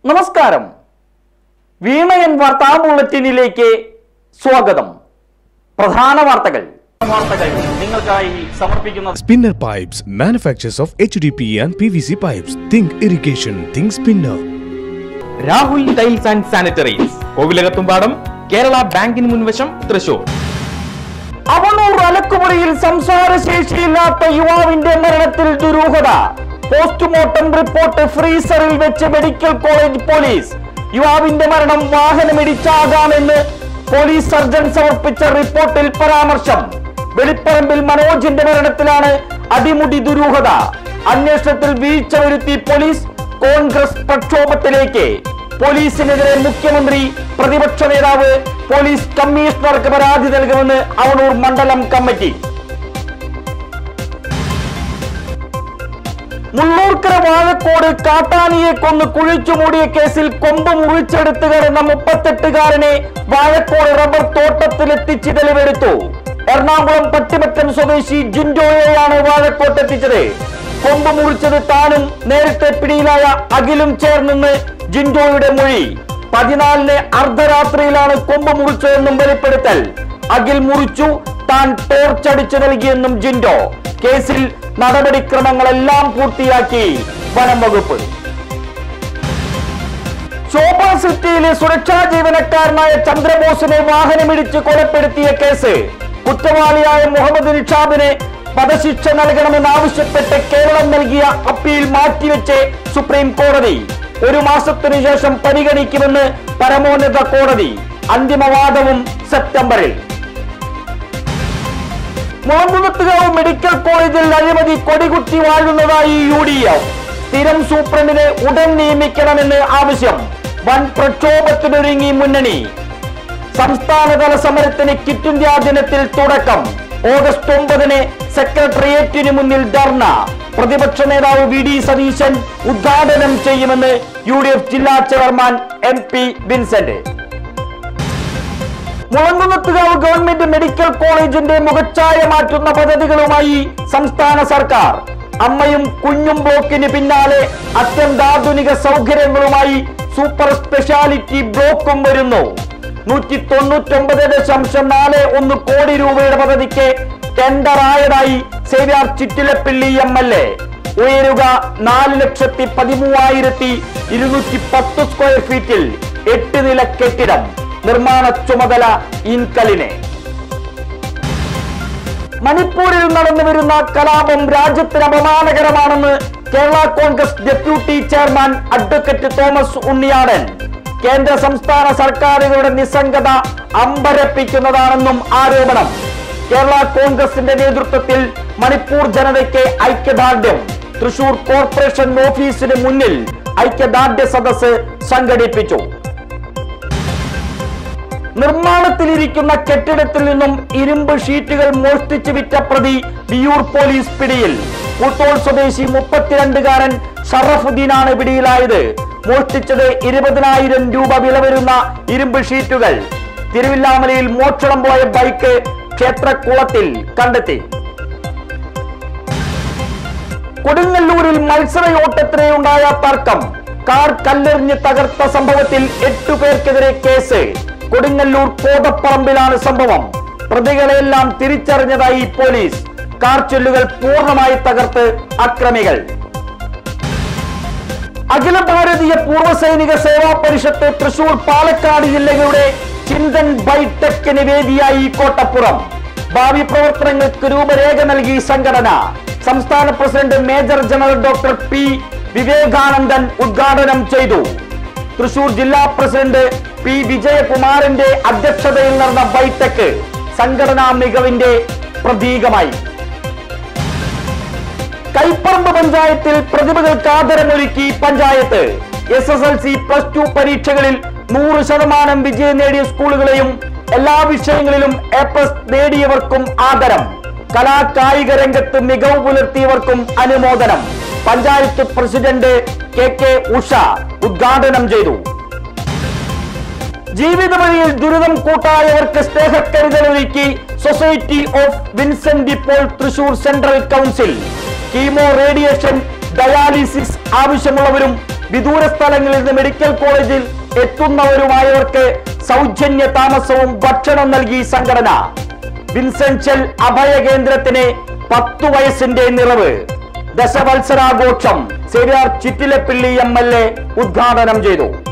നമസ്കാരം വീണയൻ വാർത്താ ബുള്ളറ്റിനിലേക്ക് സ്വാഗതം പ്രധാന വാർത്തകൾ വാർത്തകൾ നിങ്ങൾക്കായി സമർപ്പിക്കുന്നത് Spinner Pipes, manufacturers of HDP and PVC pipes. Think irrigation, think spinner. Rahul tiles and sanitaries Kovilakathumpadam Kerala ബാങ്കിന് മുൻവശം തൃശൂർ അവണൂർ അലക്കുമുറിയിൽ സംസാരശേഷിയില്ലാത്ത യുവാവിന്റെ മരണത്തിൽ ദുരൂഹത പോസ്റ്റ്മോർട്ടം റിപ്പോർട്ട് ഫ്രീസറിൽ വെച്ച് മെഡിക്കൽ കോളേജ് പോലീസ് യുവാവിന്റെ മരണം വാഹനമിടിച്ചാകാമെന്ന് പോലീസ് സർജൻ സമർപ്പിച്ച റിപ്പോർട്ടിൽ പരാമർശം വെളിപ്പറമ്പിൽ മനോജിന്റെ മരണത്തിലാണ് അടിമുടി ദുരൂഹത അന്വേഷണത്തിൽ വീഴ്ച വരുത്തി പോലീസ് കോൺഗ്രസ് പ്രക്ഷോഭത്തിലേക്ക് പോലീസിനെതിരെ മുഖ്യമന്ത്രി പ്രതിപക്ഷ നേതാവ് പോലീസ് കമ്മീഷണർക്ക് പരാതി നൽകുമെന്ന് അവണൂർ മണ്ഡലം കമ്മിറ്റി മുള്ളൂർക്കര വാഴക്കോട് കാട്ടാനിയെ കൊന്ന് കുഴിച്ചു മൂടിയ കേസിൽ കൊമ്പ് മുറിച്ചെടുത്ത് കിടന്ന മുപ്പത്തെട്ടുകാരനെ വാഴക്കോട് റബ്ബർ തോട്ടത്തിലെത്തിച്ച് തെളിവെടുത്തു എറണാകുളം പട്ടിമറ്റം സ്വദേശി ജിൻഡോയെയാണ് വാഴക്കോട്ട് എത്തിച്ചത് കൊമ്പ് മുറിച്ചത് താനും നേരത്തെ പിടിയിലായ അഖിലും ചേർന്നെന്ന് ജിൻഡോയുടെ മൊഴി പതിനാലിന് അർദ്ധരാത്രിയിലാണ് കൊമ്പ് മുറിച്ചതെന്നും വെളിപ്പെടുത്തൽ അഖിൽ മുറിച്ചു താൻ ടോർച്ചടിച്ചു നൽകിയെന്നും ജിൻഡോ കേസിൽ നടപടിക്രമങ്ങളെല്ലാം പൂർത്തിയാക്കി വനം വകുപ്പ് ശോഭ സിറ്റിയിലെ സുരക്ഷാ ജീവനക്കാരനായ ചന്ദ്രബോസിനെ വാഹനമിടിച്ച് കൊലപ്പെടുത്തിയ കേസ് കുറ്റവാളിയായ മുഹമ്മദ് നിഷാബിന് വധശിക്ഷ നൽകണമെന്നാവശ്യപ്പെട്ട് കേരളം നൽകിയ അപ്പീൽ മാറ്റിവെച്ച് സുപ്രീം കോടതി ഒരു മാസത്തിനു ശേഷം പരിഗണിക്കുമെന്ന് പരമോന്നത കോടതി അന്തിമവാദവും സെപ്റ്റംബറിൽ മുളങ്കുന്നത്തുകാവ് മെഡിക്കൽ കോളേജിൽ അഴിമതി കൊടികുത്തി വാഴുന്നതായി യു ഡി എഫ് സ്ഥിരം സൂപ്രണ്ടിനെ ഉടൻ നിയമിക്കണമെന്ന് ആവശ്യം വൻ പ്രക്ഷോഭത്തിനൊരുങ്ങി മുന്നണി സംസ്ഥാനതല സമരത്തിന് കിറ്റ് ഇന്ത്യ ദിനത്തിൽ തുടക്കം ഓഗസ്റ്റ് ഒമ്പതിന് സെക്രട്ടേറിയറ്റിന് മുന്നിൽ ധർണ പ്രതിപക്ഷ നേതാവ് വി ഡി സതീശൻ ഉദ്ഘാടനം ചെയ്യുമെന്ന് യു ഡി എഫ് ജില്ലാ chairman M P Vincent Mulankunnathukavu government medical കോളേജിന്റെ മുഖച്ഛായ മാറ്റുന്ന പദ്ധതികളുമായി സംസ്ഥാന സർക്കാർ അമ്മയും കുഞ്ഞും ബ്ലോക്കിന് പിന്നാലെ അത്യന്താധുനിക സൗകര്യങ്ങളുമായി സൂപ്പർ സ്പെഷ്യാലിറ്റി ബ്ലോക്കും വരുന്നു നൂറ്റി തൊണ്ണൂറ്റൊമ്പത് ദശാംശം നാല് ഒന്ന് കോടി രൂപയുടെ പദ്ധതിക്ക് ടെൻഡർ ആയതായി Xavier Chittilappilly M L A ഉയരുക നാല് ലക്ഷത്തി പതിമൂവായിരത്തി ഇരുന്നൂറ്റി പത്ത് സ്ക്വയർ ഫീറ്റിൽ എട്ട് നില കെട്ടിടം നിർമ്മാണ ചുമതല ഇൻകലിനെ മണിപ്പൂരിൽ നടന്നു വരുന്ന കലാപം രാജ്യത്തിന് അപമാനകരമാണെന്ന് Kerala Congress deputy chairman advocate Thomas Unniyadan കേന്ദ്ര സംസ്ഥാന സർക്കാരുകളുടെ നിസ്സംഗത അമ്പരപ്പിക്കുന്നതാണെന്നും ആരോപണം കേരള കോൺഗ്രസിന്റെ നേതൃത്വത്തിൽ മണിപ്പൂർ ജനതയ്ക്ക് ഐക്യദാർഢ്യം തൃശൂർ കോർപ്പറേഷൻ ഓഫീസിന് മുന്നിൽ ഐക്യദാർഢ്യ സദസ്സ് സംഘടിപ്പിച്ചു നിർമ്മാണത്തിലിരിക്കുന്ന കെട്ടിടത്തിൽ നിന്നും ഇരുമ്പ് ഷീറ്റുകൾ മോഷ്ടിച്ചു വിറ്റ പ്രതി വിയൂർ പോലീസ് പിടിയിൽ കൂത്തോൾ സ്വദേശി മുപ്പത്തിരണ്ടുകാരൻ ഷറഫുദ്ദീനാണ് പിടിയിലായത് മോഷ്ടിച്ചത് ഇരുപതിനായിരം രൂപ വില വരുന്ന ഇരുമ്പ് ഷീറ്റുകൾ തിരുവില്ലാമലയിൽ മോഷണം പോയ ബൈക്ക് ക്ഷേത്രക്കുളത്തിൽ കണ്ടെത്തി കൊടുങ്ങല്ലൂരിൽ മത്സരയോട്ടത്തിനിടെയുണ്ടായ തർക്കം കാർ കല്ലെറിഞ്ഞ് തകർത്ത സംഭവത്തിൽ എട്ടു പേർക്കെതിരെ കേസ് കൊടുങ്ങല്ലൂർ കോതപ്പറമ്പിലാണ് സംഭവം പ്രതികളെല്ലാം തിരിച്ചറിഞ്ഞതായി പോലീസ് കാർ ചൊല്ലുകൾ പൂർണ്ണമായി തകർത്ത് അക്രമികൾ അഖില ഭാരതീയ പൂർവ്വസൈനിക സേവാ പരിഷത്ത് തൃശൂർ പാലക്കാട് ജില്ലകളുടെ ചിന്തൻ ബൈടെക്കിന് വേദിയായി കോട്ടപ്പുറം ഭാവി പ്രവർത്തനങ്ങൾക്ക് രൂപരേഖ നൽകി സംഘടന സംസ്ഥാന president major general doctor P Vivekanandan ഉദ്ഘാടനം ചെയ്തു തൃശൂർ ജില്ലാ പ്രസിഡന്റ് പി വിജയകുമാറിന്റെ അധ്യക്ഷതയിൽ നടന്ന ബൈടെക് സംഘടനാ മികവിന്റെ പ്രതീകമായി കൈപ്പറമ്പ് പഞ്ചായത്തിൽ പ്രതിഭകൾക്ക് ആദരമൊരുക്കി panchayat S S L C plus two പരീക്ഷകളിൽ നൂറ് ശതമാനം വിജയം നേടിയ സ്കൂളുകളെയും എല്ലാ വിഷയങ്ങളിലും എ പ്ലസ് നേടിയവർക്കും ആദരം കലാ കായിക രംഗത്ത് മികവ് പുലർത്തിയവർക്കും അനുമോദനം panchayat president K K Usha ഉദ്ഘാടനം ചെയ്തു ജീവിത വഴിയിൽ ദുരിതം കൂട്ടായവർക്ക് സ്നേഹക്കരുതൽ ഒരുക്കി society of Vincent Paul Thrissur central council chemo radiation dialysis ആവശ്യമുള്ളവരും വിദൂര സ്ഥലങ്ങളിൽ നിന്ന് മെഡിക്കൽ കോളേജിൽ എത്തുന്നവരുമായവർക്ക് സൗജന്യ താമസവും ഭക്ഷണം നൽകി സംഘടന വിൻസെൻഷ്യൽ അഭയ കേന്ദ്രത്തിന് പത്തു വയസ്സിന്റെ നിറവ് ദശവത്സരാഘോഷം Xavier Chittilappilly M L A ഉദ്ഘാടനം ചെയ്തു